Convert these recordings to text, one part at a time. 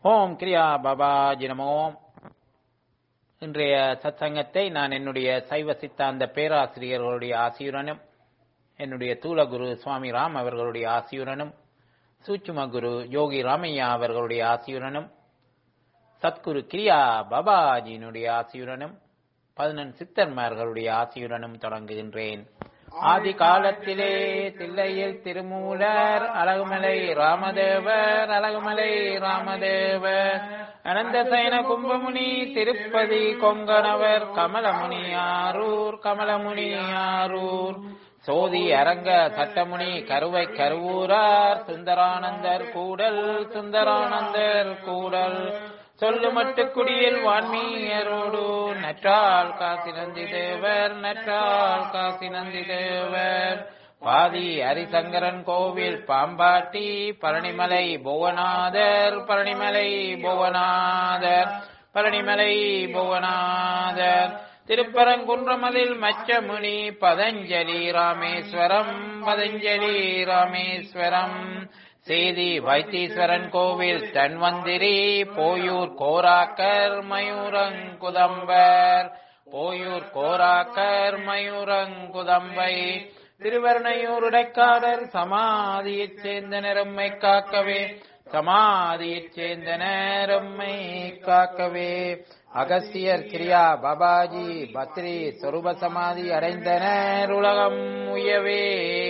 ஓம் கிரியா பாபாஜி நமோ இன்றைய சத்சங்கத்தை நான் என்னுடைய சைவ சித்தாந்த பேராசிரியர்களுடைய ஆசியுடனும் என்னுடைய தூலகுரு சுவாமி ராம் அவர்களுடைய ஆசியுடனும் சூட்சும குரு யோகி ராமையா அவர்களுடைய ஆசியுடனும் சத்குரு கிரியா பாபாஜியினுடைய ஆசியுடனும் பதினெண் சித்தர்மார்களுடைய ஆசியுடனும் தொடங்குகின்றேன் ஆதி காலத்திலே தில்லையில் திருமூலர் அழகுமலை ராமதேவர் அழகுமலை ராமதேவர் அனந்த சயன கும்பமுனி திருப்பதி கொங்கணவர் கமலமுனி ஆரூர் கமலமுனி ஆரூர் சோதி அரங்க சட்டமுனி கருவை கருவூரார் சுந்தரானந்தர் கூடல் சுந்தரானந்தர் கூடல் சொல்லு மட்டு குடியில் வான்மீயரோடு நற்றால் காசி நந்தி தேவர் நற்றால் காசி நந்தி தேவர் பாதி ஹரிசங்கரன் கோவில் பாம்பாட்டி பழனிமலை புவனாதர் பழனிமலை புவனாதர் பழனிமலை புவனாதர் திருப்பரங்குன்றமதில் மச்சமுனி பதஞ்சலி ராமேஸ்வரம் பதஞ்சலி ராமேஸ்வரம் சேதி வைத்தீஸ்வரன் கோவில் தன்வந்திரி போயூர் கோராக்கர் மயூரங்குதம்பர் போயூர் கோராக்கர் மயூரங்குதம்பை திருவர்ணையூர் உடைக்காரர் சமாதியைச் சேர்ந்த நிறம்மை காக்கவே சமாதியைச் சேர்ந்த நேரம்மை காக்கவே அகஸ்தியர் கிரியா பாபாஜி பத்ரி சொரூப சமாதி அடைந்தனர் உலகம் உயவே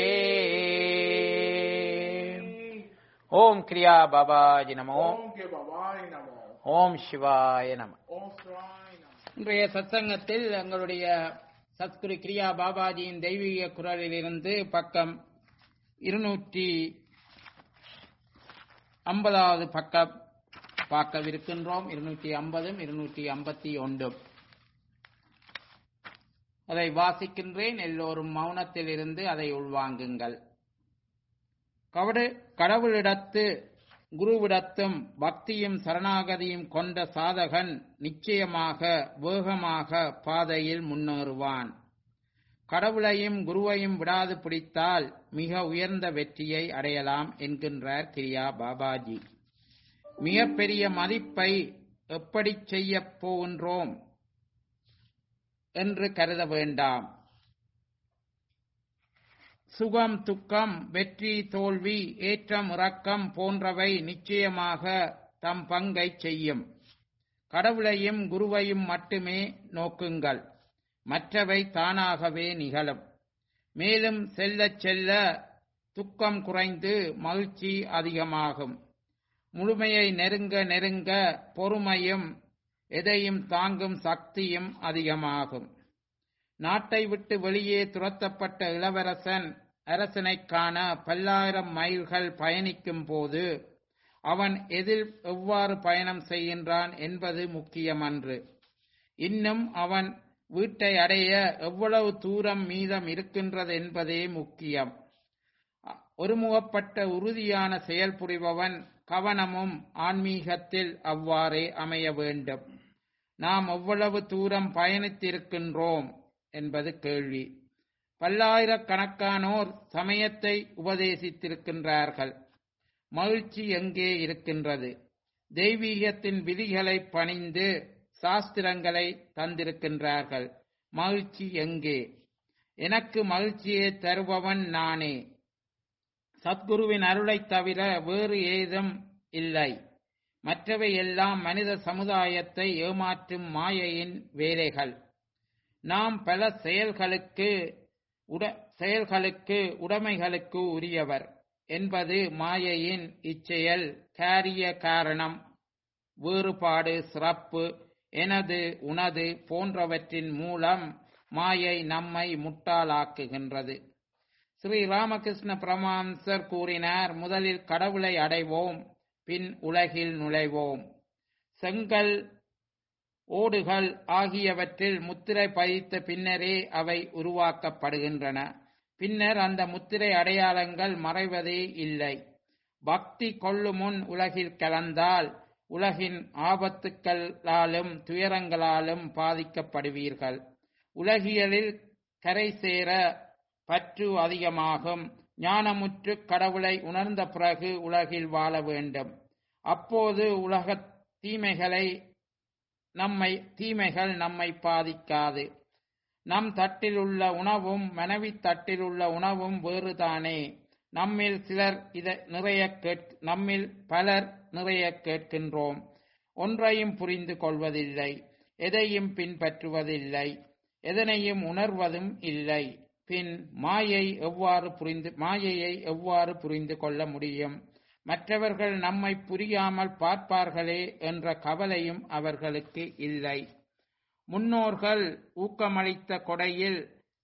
ஓம் கிரியா பாபாஜி நமோ ஓம் கே பவாய் நமோ ஓம் சிவாய நம ஓம் சிவாய் நமோ இன்றைய சத்சங்கத்தில் எங்களுடைய சத்குரு கிரியா பாபாஜியின் தெய்வீக குரலிலிருந்து பக்கம் இருநூற்றி ஐம்பதாவது பக்கம் பார்க்கவிருக்கின்றோம் இருநூற்றி ஐம்பதும் இருநூற்றி ஐம்பத்தி ஒன்றும் அதை வாசிக்கின்றேன் எல்லோரும் மௌனத்தில் இருந்து அதை உள்வாங்குங்கள் கவடு கடவுளிடத்து குருவிடத்தும் பக்தியும் சரணாகதியும் கொண்ட சாதகன் நிச்சயமாக வேகமாக பாதையில் முன்னேறுவான் கடவுளையும் குருவையும் விடாது பிடித்தால் மிக உயர்ந்த வெற்றியை அடையலாம் என்கின்றார் கிரியா பாபாஜி மிகப்பெரிய மதிப்பை எப்படி செய்யப் போகின்றோம் என்று கருத வேண்டாம் சுகம் துக்கம் வெற்றி தோல்வி ஏற்றம் இறக்கம் போன்றவை நிச்சயமாக தம் பங்கை செய்யும் கடவுளையும் குருவையும் மட்டுமே நோக்குங்கள் மற்றவை தானாகவே நிகழும் மேலும் செல்லச் செல்ல துக்கம் குறைந்து மகிழ்ச்சி அதிகமாகும் முழுமையை நெருங்க நெருங்க பொறுமையும் எதையும் தாங்கும் சக்தியும் அதிகமாகும் நாட்டை விட்டு வெளியே துரத்தப்பட்ட இளவரசன் அரசனைக் காண பல்லாயிரம் மைல்கள் பயணிக்கும் போது அவன் எதில் எவ்வாறு பயணம் செய்கின்றான் என்பது முக்கியமன்று இன்னும் அவன் வீட்டை அடைய எவ்வளவு தூரம் மீதம் இருக்கின்றது என்பதே முக்கியம் ஒருமுகப்பட்ட உறுதியான செயல் புரிபவன் கவனமும் ஆன்மீகத்தில் அவ்வாறே அமைய வேண்டும் நாம் எவ்வளவு தூரம் பயணித்திருக்கின்றோம் என்பது கேள்வி பல்லாயிரக்கணக்கானோர் சமயத்தை உபதேசித்திருக்கின்றார்கள் மகிழ்ச்சி எங்கே இருக்கின்றது தெய்வீகத்தின் விதிகளை பணிந்து சாஸ்திரங்களை தந்திருக்கின்றார்கள் மகிழ்ச்சி எங்கே எனக்கு மகிழ்ச்சியை தருபவன் நானே சத்குருவின் அருளைத் தவிர வேறு ஏதும் இல்லை மற்றவை எல்லாம் மனித சமுதாயத்தை ஏமாற்றும் மாயையின் வேலைகள் நாம் பல செயல்களுக்கு உட செயல்களுக்கு உடைமைகளுக்கு உரியவர் என்பது மாயையின் இச்செயல் காரிய காரணம் வேறுபாடு சிறப்பு எனது உனது போன்றவற்றின் மூலம் மாயை நம்மை முட்டாளாக்குகின்றது ஸ்ரீ ராமகிருஷ்ண பிரமாம்சர் கூறினார் முதலில் கடவுளை அடைவோம் பின் உலகில் நுழைவோம் செங்கல் ஓடுகள் ஆகியவற்றில் முத்திரை பதித்த பின்னரே அவை உருவாக்கப்படுகின்றன பின்னர் அந்த முத்திரை அடையாளங்கள் மறைவதே இல்லை பக்தி கொள்ளுமுன் உலகில் கலந்தால் உலகின் ஆபத்துக்களாலும் துயரங்களாலும் பாதிக்கப்படுவீர்கள் உலகியலில் கரை சேர பற்று அதிகமாகும் ஞானமுற்று கடவுளை உணர்ந்த பிறகு உலகில் வாழ வேண்டும் அப்போது உலக தீமைகளை நம்மை தீமைகள் நம்மை பாதிக்காது நம் தட்டில் உள்ள உணவும் மனைவி தட்டில் உள்ள உணவும் வேறுதானே நம்மில் சிலர் இதை நிறைய கேட் நம்மில் பலர் நிறைய கேட்கின்றோம் ஒன்றையும் புரிந்து கொள்வதில்லை எதையும் பின்பற்றுவதில்லை எதனையும் உணர்வதும் இல்லை பின் மாயை எவ்வாறு புரிந்து மாயையை எவ்வாறு புரிந்து கொள்ள முடியும் மற்றவர்கள் நம்மை புரியாமல் பார்ப்பார்களே என்ற கவலையும் அவர்களுக்கு இல்லை முன்னோர்கள் ஊக்கமளித்த கொடையில்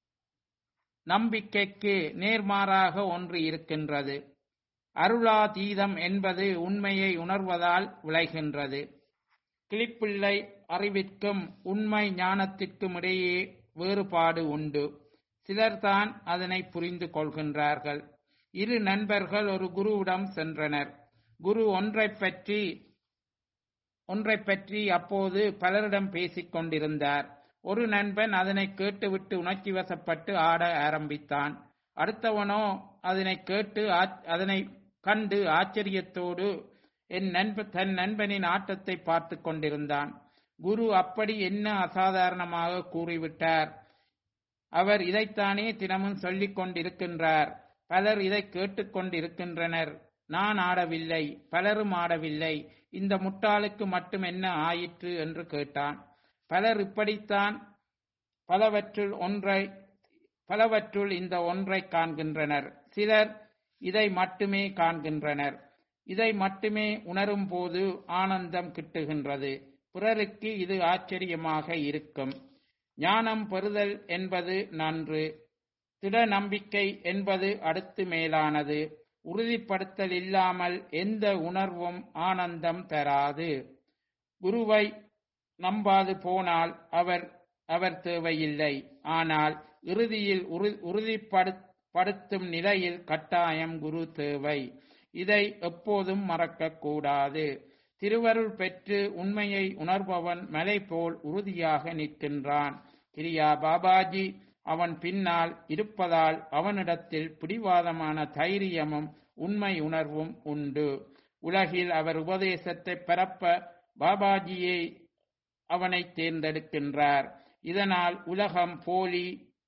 நம்பிக்கைக்கு நேர்மாறாக ஒன்று இருக்கின்றது அருளாதீதம் என்பது உண்மையை உணர்வதால் விளைகின்றது கிளிப்பிள்ளை அறிவிற்கும் உண்மை ஞானத்திற்கும் இடையே வேறுபாடு உண்டு சிலர்தான் அதனை புரிந்து கொள்கின்றார்கள் இரு நண்பர்கள் ஒரு குருவிடம் சென்றனர் குரு ஒன்றைப் பற்றி ஒன்றைப் பற்றி அப்போது பலரிடம் பேசிக் கொண்டிருந்தார் ஒரு நண்பன் அதனை கேட்டுவிட்டு உணர்ச்சி வசப்பட்டு ஆட ஆரம்பித்தான் அடுத்தவனோ அதனை கேட்டு ஆச்- அதனை கண்டு ஆச்சரியத்தோடு என் நண்ப தன் நண்பனின் ஆட்டத்தை பார்த்து கொண்டிருந்தான் குரு அப்படி என்ன அசாதாரணமாக கூறிவிட்டார் அவர் இதைத்தானே தினமும் சொல்லிக் கொண்டிருக்கின்றார் பலர் இதை கேட்டுக்கொண்டிருக்கின்றனர் நான் ஆடவில்லை பலரும் ஆடவில்லை இந்த முட்டாளுக்கு மட்டும் என்ன ஆயிற்று என்று கேட்டான் பலர் இப்படித்தான் பலவற்றுள் ஒன்றை பலவற்றுள் இந்த ஒன்றை காண்கின்றனர் சிலர் இதை மட்டுமே காண்கின்றனர் இதை மட்டுமே உணரும் போது ஆனந்தம் கிட்டுகின்றது பிறருக்கு இது ஆச்சரியமாக இருக்கும் ஞானம் பெறுதல் என்பது நன்று திட நம்பிக்கை என்பது அடுத்து மேலானது உறுதிப்படுத்தல் இல்லாமல் எந்த உணர்வும் ஆனந்தம் தராது குருவை நம்பாது போனால் அவர் அவர் தேவையில்லை ஆனால் இறுதியில் உறு- உறுதிப்படுத்தும் நிலையில் கட்டாயம் குரு தேவை இதை எப்போதும் மறக்கக்கூடாது திருவருள் பெற்று உண்மையை உணர்பவன் மலை போல் உறுதியாக நிற்கின்றான் கிரியா பாபாஜி அவன் பின்னால் இருப்பதால் அவனிடத்தில் பிடிவாதமான தைரியமும் உண்மை உணர்வும் உண்டு உலகில் அவர் உபதேசத்தை பரப்ப பாபாஜியை அவனை தேர்ந்தெடுக்கின்றார் இதனால் உலகம் போலி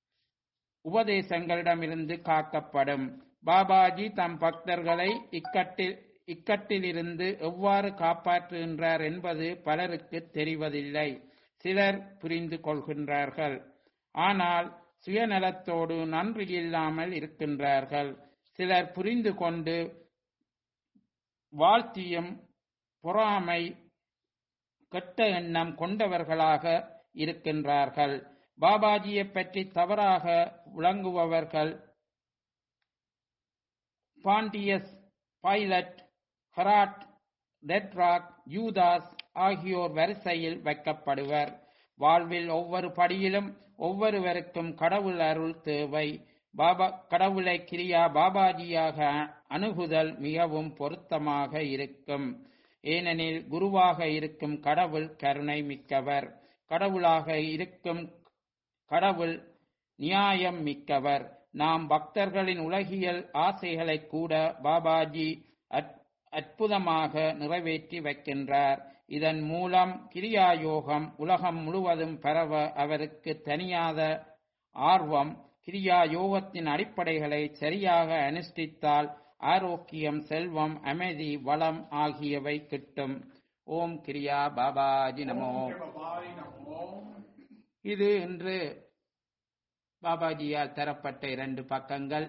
உபதேசங்களிடமிருந்து காக்கப்படும் பாபாஜி தம் பக்தர்களை இக்கட்டில் இக்கட்டிலிருந்து எவ்வாறு காப்பாற்றுகின்றார் என்பது பலருக்கு தெரிவதில்லை சிலர் புரிந்து கொள்கின்றார்கள் ஆனால் சுயநலத்தோடு நன்றி இல்லாமல் இருக்கின்றார்கள் சிலர் புரிந்து கொண்டு வாழ்த்தியும் பொறாமை கெட்ட எண்ணம் கொண்டவர்களாக இருக்கின்றார்கள் பாபாஜியை பற்றி தவறாக விளங்குபவர்கள் பாண்டியஸ் பைலட் ஹராட் டெட்ராக் யூதாஸ் ஆகியோர் வரிசையில் வைக்கப்படுவர் வாழ்வில் ஒவ்வொரு படியிலும் ஒவ்வொருவருக்கும் கடவுள் அருள் தேவை பாபா கடவுளை கிரியா பாபாஜியாக அணுகுதல் மிகவும் பொருத்தமாக இருக்கும் ஏனெனில் குருவாக இருக்கும் கடவுள் கருணை மிக்கவர் கடவுளாக இருக்கும் கடவுள் நியாயம் மிக்கவர் நாம் பக்தர்களின் உலகியல் ஆசைகளை கூட பாபாஜி அற்- அற்புதமாக நிறைவேற்றி வைக்கின்றார் இதன் மூலம் கிரியா யோகம் உலகம் முழுவதும் பரவ அவருக்கு தனியாத ஆர்வம் கிரியா யோகத்தின் அடிப்படைகளை சரியாக அனுஷ்டித்தால் ஆரோக்கியம் செல்வம் அமைதி வளம் ஆகியவை கிட்டும் ஓம் கிரியா பாபாஜி நமோ Om Bhavai Namo. இது இன்று பாபாஜியால் தரப்பட்ட இரண்டு பக்கங்கள்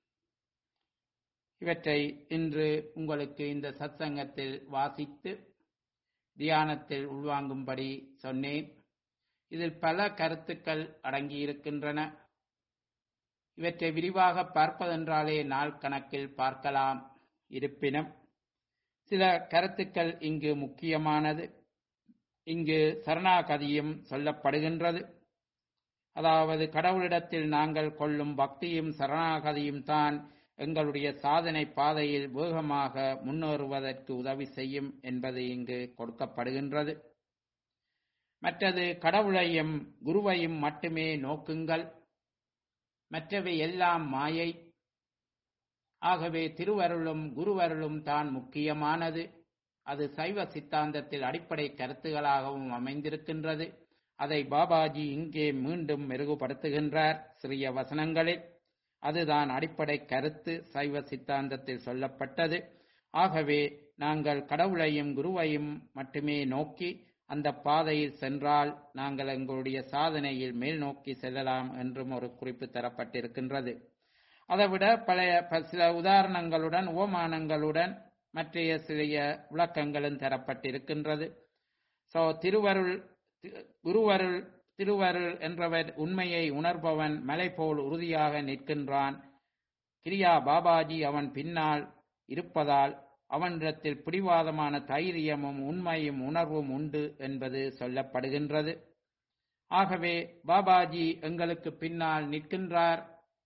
இவற்றை இன்று உங்களுக்கு இந்த சத்சங்கத்தில் வாசித்து தியானத்தில் உள்வாங்கும்படி சொன்னேன் இதில் பல கருத்துக்கள் அடங்கியிருக்கின்றன இவற்றை விரிவாக பார்ப்பதென்றாலே நாள் கணக்கில் பார்க்கலாம் இருப்பினும் சில கருத்துக்கள் இங்கு முக்கியமானது இங்கு சரணாகதியும் சொல்லப்படுகின்றது அதாவது கடவுளிடத்தில் நாங்கள் கொள்ளும் பக்தியும் சரணாகதியும் தான் எங்களுடைய சாதனை பாதையில் வேகமாக முன்னேறுவதற்கு உதவி செய்யும் என்பது இங்கு கொடுக்கப்படுகின்றது மற்றது கடவுளையும் குருவையும் மட்டுமே நோக்குங்கள் மற்றவை எல்லாம் மாயை ஆகவே திருவருளும் குருவருளும் தான் முக்கியமானது அது சைவ சித்தாந்தத்தில் அடிப்படை கருத்துகளாகவும் அமைந்திருக்கின்றது அதை பாபாஜி இங்கே மீண்டும் மெருகுபடுத்துகின்றார் சிறிய வசனங்களில் அதுதான் அடிப்படை கருத்து சைவ சித்தாந்தத்தில் சொல்லப்பட்டது ஆகவே நாங்கள் கடவுளையும் குருவையும் மட்டுமே நோக்கி அந்த பாதையில் சென்றால் நாங்கள் எங்களுடைய சாதனையில் மேல் நோக்கி செல்லலாம் என்றும் ஒரு குறிப்பு தரப்பட்டிருக்கின்றது அதைவிட பழைய ப- சில உதாரணங்களுடன் ஓமானங்களுடன் மற்றைய சில விளக்கங்களும் தரப்பட்டிருக்கின்றது சோ திருவருள் தி- குருவருள் திருவருள் என்றவர் உண்மையை உணர்பவன் மலை போல் உறுதியாக நிற்கின்றான் கிரியா பாபாஜி அவன் பின்னால் இருப்பதால் அவனிடத்தில் பிடிவாதமான தைரியமும் உண்மையும் உணர்வும் உண்டு என்பது சொல்லப்படுகின்றது ஆகவே பாபாஜி எங்களுக்கு பின்னால் நிற்கின்றார்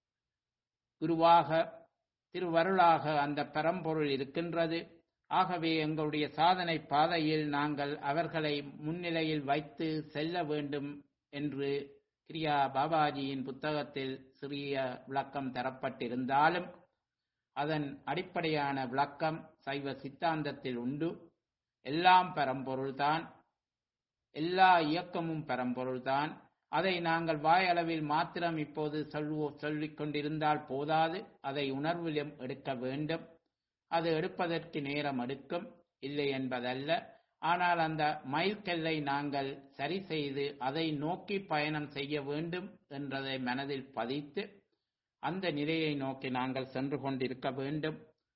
குருவாக திருவருளாக அந்த பரம்பொருள் இருக்கின்றது ஆகவே எங்களுடைய சாதனை பாதையில் நாங்கள் அவர்களை முன்னிலையில் வைத்து செல்ல வேண்டும் என்று கிரியா பாபாஜியின் புத்தகத்தில் சிறிய விளக்கம் தரப்பட்டிருந்தாலும் அதன் அடிப்படையான விளக்கம் சைவ சித்தாந்தத்தில் உண்டு எல்லாம் பரம்பொருள்தான் எல்லா இயக்கமும் பரம்பொருள்தான் அதை நாங்கள் வாயளவில் மாத்திரம் இப்போது சொல்வோ சொல்லிக் கொண்டிருந்தால் போதாது அதை உணர்விலும் எடுக்க வேண்டும் அது எடுப்பதற்கு நேரம் எடுக்கும் இல்லை என்பதல்ல ஆனால் அந்த மைல்கல்லை நாங்கள் சரி செய்து அதை நோக்கி பயணம் செய்ய வேண்டும் என்றதை மனதில் பதித்து அந்த நிலையை நோக்கி நாங்கள் சென்று கொண்டிருக்க வேண்டும்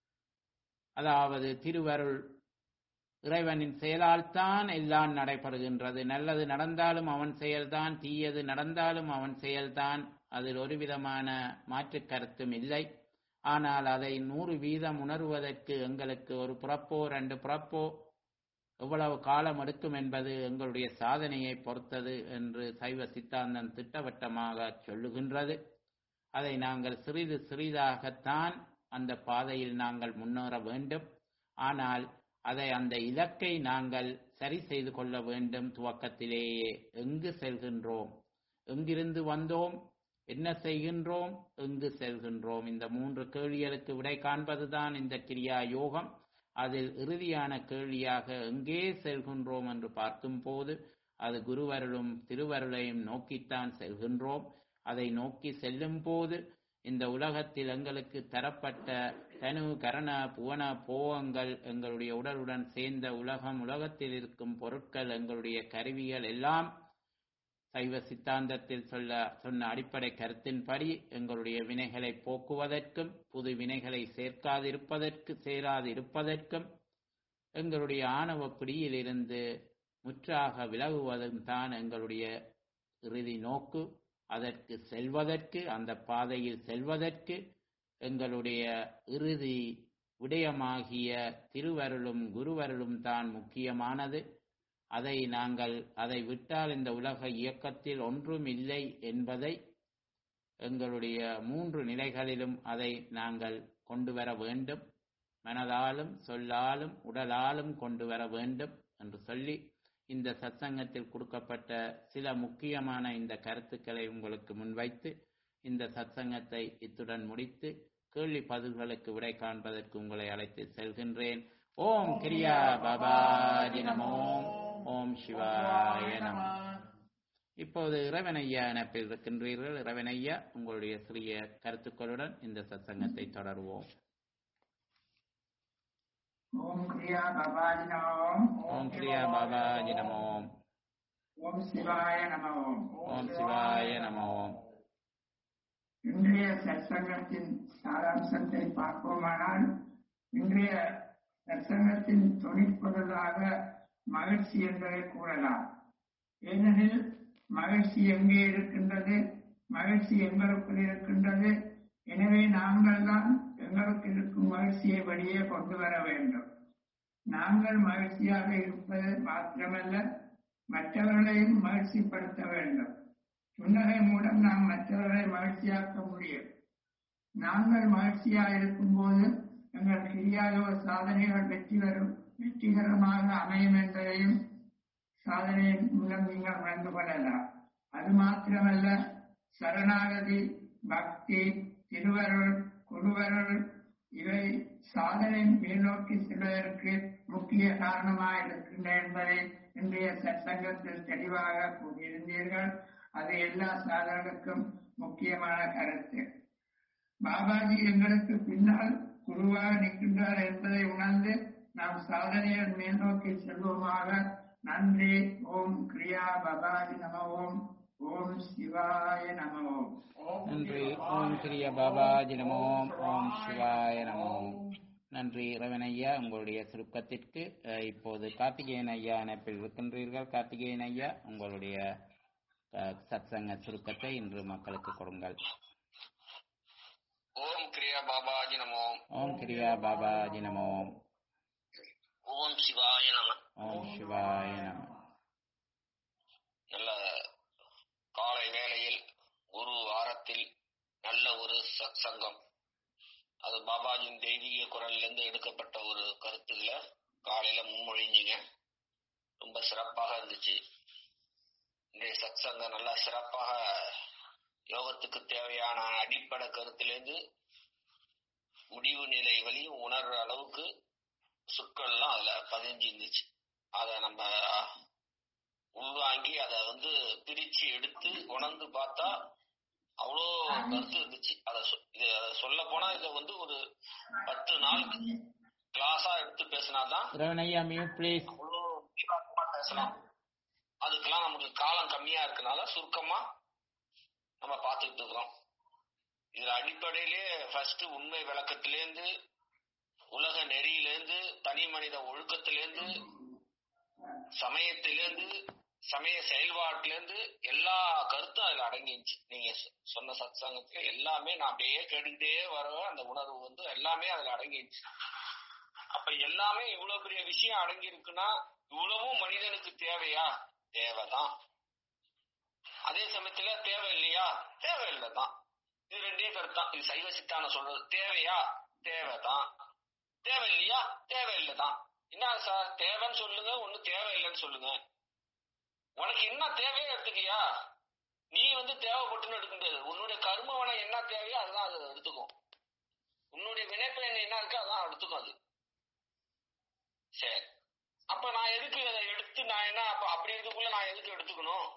அதாவது திருவருள் இறைவனின் செயலால் தான் எல்லாம் நடைபெறுகின்றது நல்லது நடந்தாலும் அவன் செயல்தான் தீயது நடந்தாலும் அவன் செயல்தான் அதில் ஒரு விதமான மாற்று கருத்தும் இல்லை ஆனால் அதை நூறு வீதம் உணர்வதற்கு எங்களுக்கு ஒரு புறப்போ ரெண்டு புறப்போ எவ்வளவு காலம் எடுக்கும் என்பது எங்களுடைய சாதனையை பொறுத்தது என்று சைவ சித்தாந்தம் திட்டவட்டமாக சொல்லுகின்றது அதை நாங்கள் சிறிது சிறிதாகத்தான் அந்த பாதையில் நாங்கள் முன்னேற வேண்டும் ஆனால் அதை அந்த இலக்கை நாங்கள் சரி செய்து கொள்ள வேண்டும் துவக்கத்திலேயே எங்கு செல்கின்றோம் எங்கிருந்து வந்தோம் என்ன செய்கின்றோம் எங்கு செல்கின்றோம் இந்த மூன்று கேள்விகளுக்கு விடை காண்பதுதான் இந்த கிரியா யோகம் அதில் இறுதியான கேள்வியாக எங்கே செல்கின்றோம் என்று பார்க்கும்போது அது குருவருளும் திருவருளையும் நோக்கித்தான் செல்கின்றோம் அதை நோக்கி செல்லும் போது இந்த உலகத்தில் எங்களுக்கு தரப்பட்ட தனு கரண புவன போகங்கள் எங்களுடைய உடலுடன் சேர்ந்த உலகம் உலகத்தில் இருக்கும் பொருட்கள் எங்களுடைய கருவிகள் எல்லாம் சைவ சித்தாந்தத்தில் சொல்ல சொன்ன அடிப்படை கருத்தின்படி எங்களுடைய வினைகளை போக்குவதற்கும் புது வினைகளை சேர்க்காதிருப்பதற்கு சேராது இருப்பதற்கும் எங்களுடைய ஆணவ பிடியிலிருந்து முற்றாக விலகுவதும் தான் எங்களுடைய இறுதி நோக்கு அதற்கு செல்வதற்கு அந்த பாதையில் செல்வதற்கு எங்களுடைய இறுதி விடயமாகிய திருவருளும் குருவருளும் தான் முக்கியமானது அதை நாங்கள் அதை விட்டால் இந்த உலக இயக்கத்தில் ஒன்றும் இல்லை என்பதை எங்களுடைய மூன்று நிலைகளிலும் அதை நாங்கள் கொண்டு வர வேண்டும் மனதாலும் சொல்லாலும் உடலாலும் கொண்டு வர வேண்டும் என்று சொல்லி இந்த சத்சங்கத்தில் கொடுக்கப்பட்ட சில முக்கியமான இந்த கருத்துக்களை உங்களுக்கு முன்வைத்து இந்த சத்சங்கத்தை இத்துடன் முடித்து கேள்வி பதில்களுக்கு விடை காண்பதற்கு உங்களை அழைத்து செல்கின்றேன் ஓம் கிரியா பாபாஜி நமோ ஓம் சிவாய நம இப்போது இறைவனையா இணைப்பில் இருக்கின்றீர்கள் இறைவனையா உங்களுடைய சிறிய கருத்துக்களுடன் இந்த சத்சங்கத்தை தொடருவோம் ஓம் கிரியா பாபாஜி நமோம் ஓம் கிரியா பாபாஜி நமோ ஓம் சிவாய நமோம் ஓம் சிவாய நமோ இன்றைய சத்சங்கத்தின் சாராம்சத்தை பார்ப்போமானால் இன்றைய சத்சங்கத்தின் தொனிப்பொருளாக மகிழ்ச்சி என்பதை கூறலாம் ஏனெனில் மகிழ்ச்சி எங்கே இருக்கின்றது மகிழ்ச்சி எங்களுக்குள் இருக்கின்றது எனவே நாங்கள் தான் எங்களுக்கு இருக்கும் மகிழ்ச்சியை வெளியே கொண்டு வர வேண்டும் நாங்கள் மகிழ்ச்சியாக இருப்பது மாத்திரமல்ல மற்றவர்களையும் மகிழ்ச்சிப்படுத்த வேண்டும் புன்னகை மூலம் நாம் மற்றவர்களை மகிழ்ச்சியாக்க முடியும் நாங்கள் மகிழ்ச்சியாக இருக்கும்போது எங்கள் கிரியாயோக சாதனைகள் வெற்றி வரும் வெற்றிகரமாக அமையும் என்பதையும் சாதனையின் மூலம் நீங்கள் உணர்ந்து கொள்ளலாம் அது மாத்திரமல்ல சரணாகதி பக்தி திருவருள் குருவருள் இவை சாதனை மேல்நோக்கி செல்வதற்கு முக்கிய காரணமாக இருக்கின்றன என்பதை இன்றைய சத்சங்கத்தில் தெளிவாக கூறியிருந்தீர்கள் அது எல்லா சாதகர்களுக்கும் முக்கியமான கருத்து பாபாஜி எங்களுக்கு பின்னால் குருவாக நிற்கின்றார் என்பதை உணர்ந்து நாம் சாதனையை மேல்நோக்கி செல்வோமாக நன்றி ஓம் கிரியா பாபாஜி நம ஓம் ஓம் சிவாய நம ஓம் நன்றி ஓம் கிரிய பாபாஜி நமோ ஓம் சிவாய நமோ நன்றி ரவன் ஐயா உங்களுடைய சுருக்கத்திற்கு அஹ், இப்போது கார்த்திகேயன் ஐயா இணைப்பில் இருக்கின்றீர்கள் கார்த்திகேயன் ஐயா உங்களுடைய அஹ், சத்சங்க சுருக்கத்தை இன்று மக்களுக்கு கொடுங்கள் ஓம் கிரியா பாபாஜி நமோ ஓம் கிரியா பாபாஜி நமோ ஓம் சிவாய நம ஓம் சிவாய நம நல்ல காலை வேளையில் ஒரு வாரத்தில் நல்ல ஒரு சத் சங்கம் அது பாபாஜியின் தெய்வீக குரல்ல இருந்து எடுக்கப்பட்ட ஒரு கருத்துக்களை காலையில முன்மொழிஞ்சிங்க ரொம்ப சிறப்பாக இருந்துச்சு இன்றைய சத் சங்கம் நல்லா சிறப்பாக யோகத்துக்கு தேவையான அடிப்படை கருத்திலிருந்து முடிவு நிலை வழியும் உணர்ற அளவுக்கு சொற்கள்லாம் அதுல பதிஞ்சு இருந்துச்சு அதை நம்ம உள்வாங்கி அதை வந்து பிரிச்சு எடுத்து உணர்ந்து பார்த்தா அவ்வளோ கருத்து இருந்துச்சு அதை சொ- இது அதை சொல்ல போனா இதை வந்து ஒரு பத்து நாள் கிளாஸா எடுத்து பேசினாதான் ரவன் ஐயா மியூட் ப்ளீஸ் அவ்வளோ விரிவாக்கமா பேசலாம் அதுக்கெல்லாம் நமக்கு காலம் கம்மியா இருக்கனால சுருக்கமா நம்ம பார்த்துக்கிட்டு இருக்கிறோம் இதுல அடிப்படையிலே ஃபர்ஸ்ட் உண்மை விளக்கத்திலேருந்து உலக நெறியிலேருந்து தனி மனித ஒழுக்கத்திலேருந்து சமயத்திலேருந்து சமய செயல்பாட்டிலேருந்து எல்லா கருத்தும் அதுல அடங்கிருச்சு நீங்க சொ- சொன்ன சத்சங்கத்துல எல்லாமே நான் அப்படியே கேட்டுக்கிட்டே வர அந்த உணர்வு வந்து எல்லாமே அதுல அடங்கிருச்சு அப்ப எல்லாமே இவ்வளவு பெரிய விஷயம் அடங்கி இருக்குன்னா இவ்வளவும் மனிதனுக்கு தேவையா தேவைதான் அதே சமயத்துல தேவை இல்லையா தேவையில்லை தான் இது ரெண்டே கருத்தான் இது சைவ சித்தான சொல்றது தேவையா தேவைதான் தேவை இல்லையா தேவையில்லை தான் என்ன சார் தேவைன்னு சொல்லுங்க ஒண்ணு தேவையில்லைன்னு சொல்லுங்க உனக்கு என்ன தேவையோ எடுத்துக்கியா நீ வந்து தேவைப்பட்டுன்னு எடுக்க முடியாது உன்னுடைய கர்மவனை என்ன தேவையோ அதுதான் அது எடுத்துக்கும் உன்னுடைய வினைப்பயன் என்ன இருக்கோ அதான் எடுத்துக்கும் அது சரி அப்ப நான் எதுக்கு அதை எடுத்து நான் என்ன அப்ப அப்படி இருக்கக்குள்ள நான் எதுக்கு எடுத்துக்கணும்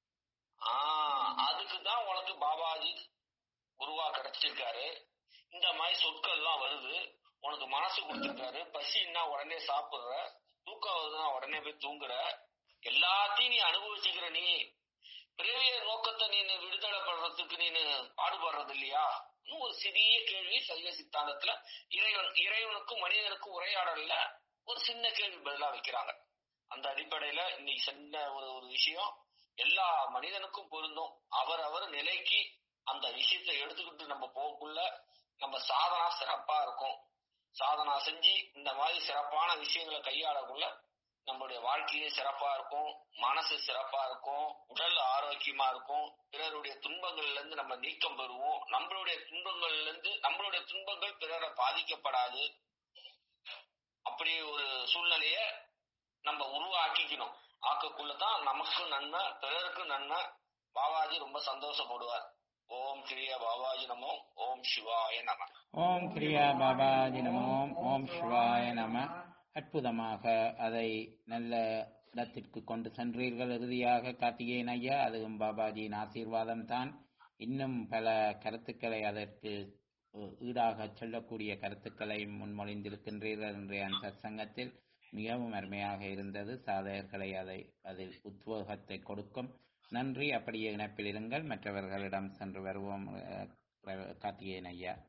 ஆஹ் அதுக்கு தான் உனக்கு பாபாஜி குருவா கிடைச்சிருக்காரு இந்த மாதிரி சொற்கள்லாம் வருது உனக்கு மனசு கொடுத்துருக்காரு பசின்னா உடனே சாப்பிடுற தூக்கம் வருதுன்னா உடனே போய் தூங்குற எல்லாத்தையும் நீ அனுபவிச்சுக்கிற நீ பிறவிய நோக்கத்தை நீ விடுதலை பண்றதுக்கு நீ பாடுபடுறது இல்லையா இன்னும் ஒரு சிறிய கேள்வி சைவ சித்தாந்தத்துல இறைவன் இறைவனுக்கும் மனிதனுக்கும் உரையாடல்ல ஒரு சின்ன கேள்வி பதிலா வைக்கிறாங்க அந்த அடிப்படையில இன்னைக்கு சின்ன ஒரு ஒரு விஷயம் எல்லா மனிதனுக்கும் பொருந்தும் அவரவர் நிலைக்கு அந்த விஷயத்தை எடுத்துக்கிட்டு நம்ம போகக்குள்ள நம்ம சாதனா சிறப்பா இருக்கும் சாதனா செஞ்சு இந்த மாதிரி சிறப்பான விஷயங்களை கையாளக்குள்ள நம்மளுடைய வாழ்க்கையே சிறப்பா இருக்கும் மனசு சிறப்பா இருக்கும் உடல் ஆரோக்கியமா இருக்கும் பிறருடைய துன்பங்கள்ல இருந்து நம்ம நீக்கம் பெறுவோம் நம்மளுடைய துன்பங்கள்ல இருந்து நம்மளுடைய துன்பங்கள் பிறரை பாதிக்கப்படாது அப்படி ஒரு சூழ்நிலைய நம்ம உருவாக்கிக்கணும் ஆக்கக்குள்ளதான் நமக்கும் நன்மை பிறருக்கும் நன்மை பாபாஜி ரொம்ப சந்தோஷப்படுவார் ஓம் கிரிய பாபாஜி நமோ ஓம் சிவாய நம ஓம் கிரியா பாபாஜி நமோ ஓம் சிவாய நம அற்புதமாக அதை நல்ல இடத்திற்கு கொண்டு சென்றீர்கள் இறுதியாக கார்த்திகேயன் ஐயா அதுவும் பாபாஜியின் ஆசீர்வாதம் தான் இன்னும் பல கருத்துக்களை அதற்கு அஹ், ஈடாக சொல்லக்கூடிய கருத்துக்களை முன்மொழிந்திருக்கின்றீர்கள் இன்றைய அந்த சங்கத்தில் மிகவும் அருமையாக இருந்தது சாதகர்களை அதை அதில் உத்வேகத்தை கொடுக்கும் நன்றி அப்படியே இணைப்பில் இருங்கள் மற்றவர்களிடம் சென்று வருவோம் அஹ், கார்த்திகேயன் ஐயா